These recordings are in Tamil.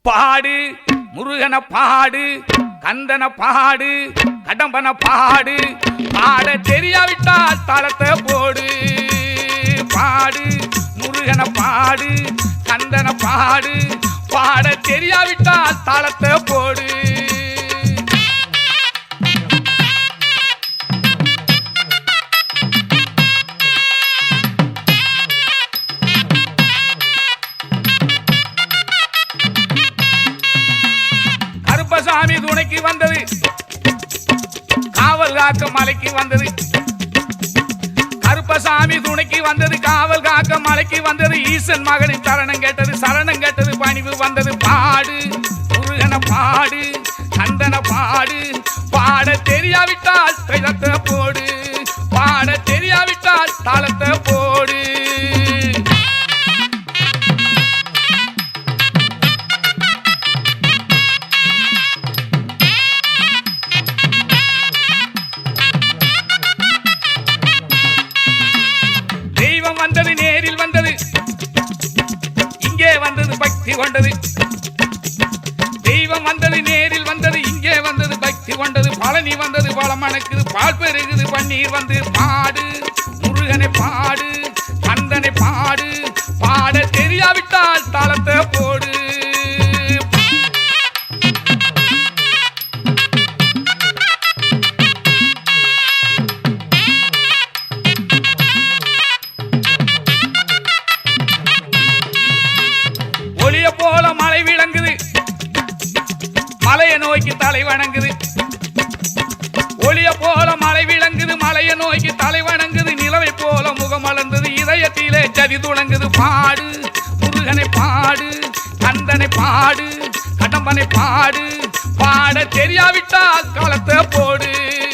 பாடு முருகன பாடு கந்தன பாடு கடம்பன பாடு பாட தெரியாவிட்டால் தளத்தை போடு பாடு முருகன பாடு கந்தன பாடு பாட தெரியாவிட்டால் தளத்தை போடு கருப்பசாமி துணைக்கு வந்தது காவல் காக்க மலைக்கு வந்தது கருப்பசாமி துணைக்கு வந்தது காவல் காக்க மலைக்கு வந்தது ஈசன் மகனின் சரணம் கேட்டது சரணம் கேட்டது பணிவு வந்தது பாடு முருகன பாடு கந்தன பாடு பாட தெரியாவிட்டால் தைலத்தை போடு பாட தெரியாவிட்டால் தாளத்தை போடு தெய்வம் வந்தது நேரில் வந்தது இங்கே வந்தது பக்தி கொண்டது தெய்வம் வந்தது நேரில் வந்தது இங்கே வந்தது பக்தி கொண்டது பழனி வந்தது பழம் மணக்குது பால் பெருகுது பன்னீர் வந்து பாடு முருகனை பாடு கந்தனை பாடு பாட தெரியாவிட்டால் தாளத்தை போடு ஒளிய போல மலை விளங்குது மலையை நோக்கி தலை வணங்குது ஒளிய போல மலை விளங்குது மலையை நோக்கி தலை வணங்குது நிலவை போல முகம் மலர்ந்தது இதயத்திலே சதி துளங்குது பாடு முருகனை பாடு கந்தனை பாடு கடம்பனை பாடு பாட தெரியாவிட்டால் களத்தை போடு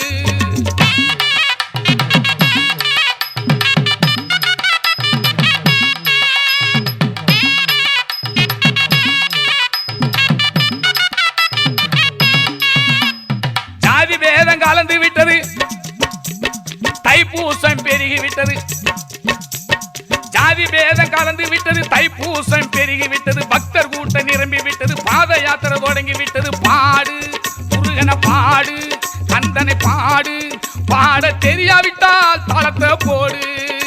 ஜாதி வேதம் கலந்து விட்டது தைப்பூசம் பெருகி விட்டது ஜாதி பேதம் கலந்து விட்டது தைப்பூசம் பெருகி விட்டது பக்தர் கூட்டம் நிரம்பி விட்டது பாத யாத்திரை தொடங்கி விட்டது பாடு முருகனை பாடு கந்தனை பாடு பாட தெரியாவிட்டால் தாளத்தை போடு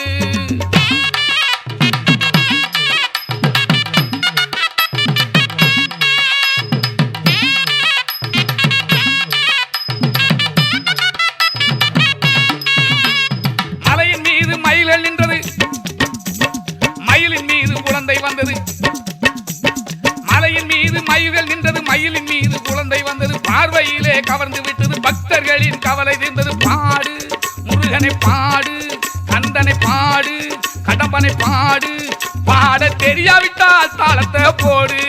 மலையின் மீது மயில்கள் நின்றது மயிலின் மீது குழந்தை வந்தது மலையின் மீது மயில்கள் நின்றது மயிலின் மீது குழந்தை வந்தது பார்வையிலே கவர்ந்து விட்டது பக்தர்களின் கவலை தீர்ந்தது பாடு முருகனை பாடு கந்தனை பாடு கடம்பனை பாடு பாட தெரியாவிட்டால் தாளத்தை போடு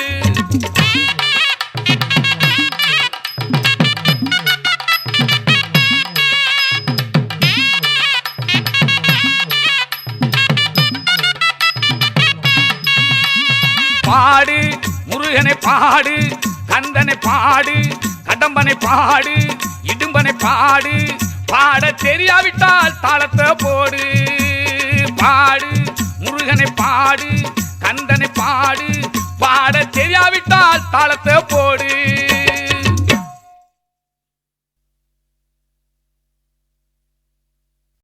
பாடு முருகனை பாடு கந்தனை பாடு கடம்பனை பாடு இடும்பனை பாடு பாட தெரியாவிட்டால் தாளத்தை போடு பாடு முருகனை பாடு கந்தனை பாடு பாட தெரியாவிட்டால் தாளத்தை போடு